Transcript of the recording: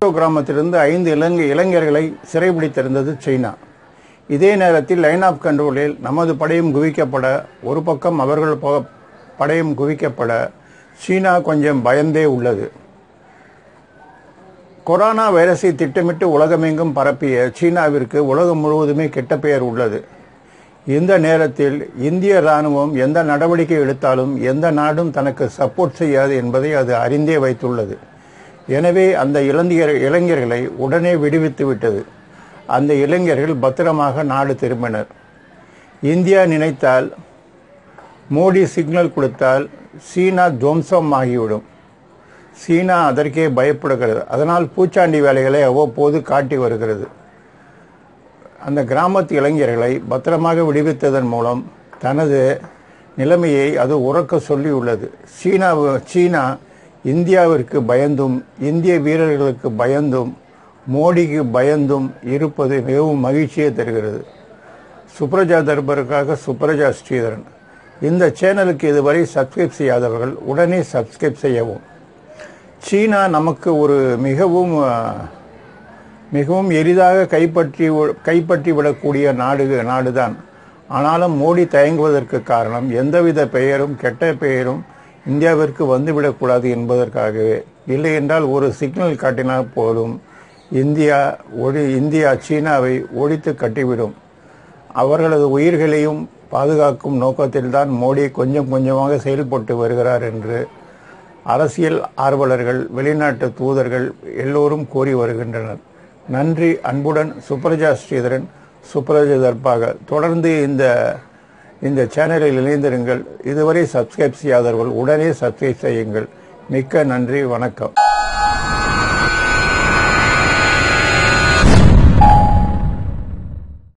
lotto கிராமத்திலிருந்து ஐந்து இலங்கை இளைஞர்களை சிறைபிடித்திருந்தது சீனா இதே நேரத்தில் லைன் ஆஃப் கண்ட்ரோலில் நமது படையும் குவிக்கப்பட ஒரு பக்கம் அவர்கள் ப- படையும் குவிக்கப்பட சீனா கொஞ்சம் பயந்தே உள்ளது கொரோனா வைரஸை திட்டமிட்டு உலகமெங்கும் பரப்பிய சீனாவிற்கு உலகம் முழுவதுமே கெட்ட பெயர் உள்ளது இந்த நேரத்தில் இந்திய ராணுவம் எந்த நடவடிக்கை எடுத்தாலும் எந்த நாடும் தனக்கு சப்போர்ட் செய்யாது என்பதை அது அறிந்தே வைத்துள்ளது எனவே அந்த இளைஞர் இளைஞர்களை உடனே விடுவித்து விட்டது அந்த இளைஞர்கள் பத்திரமாக நாடு திரும்பினர் இந்தியா நினைத்தால் மோடி சிக்னல் கொடுத்தால் சீனா துவம்சம் ஆகிவிடும் சீனா அதற்கே பயப்படுகிறது அதனால் பூச்சாண்டி வேலைகளை அவ்வப்போது காட்டி வருகிறது அந்த கிராமத்து இளைஞர்களை பத்திரமாக விடுவித்ததன் மூலம் தனது நிலைமையை அது உறக்க சொல்லியுள்ளது சீனா சீனா இந்தியாவிற்கு பயந்தும் இந்திய வீரர்களுக்கு பயந்தும் மோடிக்கு பயந்தும் இருப்பது மிகவும் மகிழ்ச்சியை தருகிறது சுப்ரஜா தர்பருக்காக சுப்ரஜா ஸ்ரீதரன் இந்த சேனலுக்கு இதுவரை சப்ஸ்கிரைப் செய்யாதவர்கள் உடனே சப்ஸ்கிரைப் செய்யவும் சீனா நமக்கு ஒரு மிகவும் அஹ், மிகவும் எளிதாக கைப்பற்றி கைப்பற்றி விடக்கூடிய நாடு நாடுதான் ஆனாலும் மோடி தயங்குவதற்கு காரணம் எந்தவித பெயரும் கெட்ட பெயரும் இந்தியாவிற்கு வந்துவிடக்கூடாது என்பதற்காகவே இல்லை என்றால் ஒரு சிக்னல் காட்டினால் போதும் இந்தியா ஒழி இந்தியா சீனாவை ஒழித்து கட்டிவிடும் அவர்களது உயிர்களையும் பாதுகாக்கும் நோக்கத்தில்தான் மோடி கொஞ்சம் கொஞ்சமாக செயல்பட்டு வருகிறார் என்று அரசியல் ஆர்வலர்கள் வெளிநாட்டு தூதர்கள் எல்லோரும் கோரி வருகின்றனர் நன்றி அன்புடன் சுப்ரஜா ஸ்ரீதரன் சுப்ரஜா தர்பாக தொடர்ந்து இந்த இந்த சேனலில் இணைந்திருங்கள் இதுவரை சப்ஸ்கிரைப் செய்யாதவர்கள் உடனே சப்ஸ்கிரைப் செய்யுங்கள் மிக்க நன்றி வணக்கம்